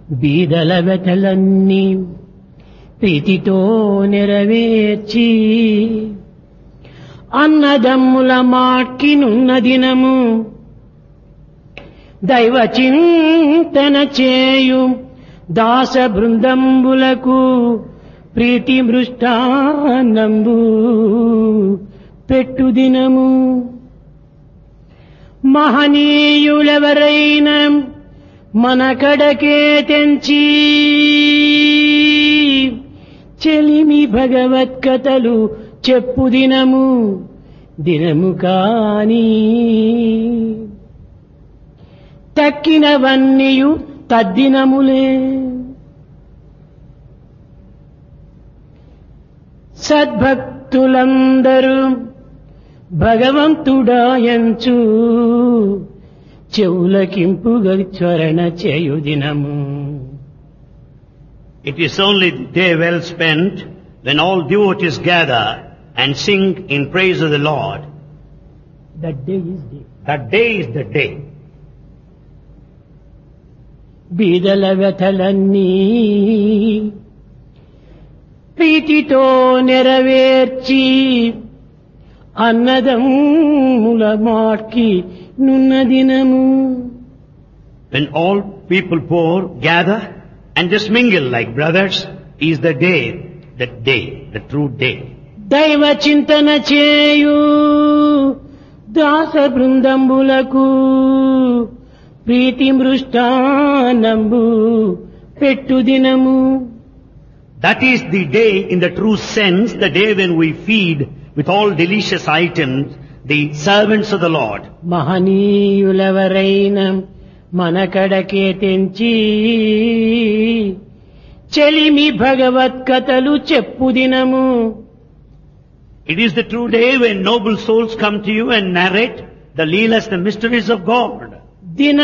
బీదల వెతలన్నీ ప్రీతితో నెరవేర్చి అన్నదమ్ముల మాట్కినున్న దినము దైవ చింతన చేయు దాస బృందంబులకు ప్రీతి మృష్టానంబు పెట్టు దినము మహనీయులెవరైన మన కడకే తెంచి చెలిమి భగవత్కథలు చెప్పు దినము దినము కాని తక్కినవన్నీయు తద్దినములే సద్భక్తులందరూ భగవంతుడాయంచు చెవులకింపుగా స్మరణ చేయు దినము It is only the day well spent when all devotees gather and sing in praise of the Lord. That day is day That day is the day. బీదల వ్యథలన్నీ ప్రీతితో నెరవేర్చి అన్నదమ్ముల మాట్కి నున్న దినము When all people poor gather and just mingle like brothers is the day, the day, the true day. దైవ చింతన చేయు దాస బృందంబులకు ప్రీతి మృష్టానంబు పెట్టు దినము That is the day in the true sense, the day when we feed with all delicious items the servants of the Lord. మహనీయులెవరైన మన కడకే తెంచి చెలిమి భగవత్కథలు చెప్పు దినము It is the true day when noble souls come to you and narrate the leelas, the mysteries of God. దిన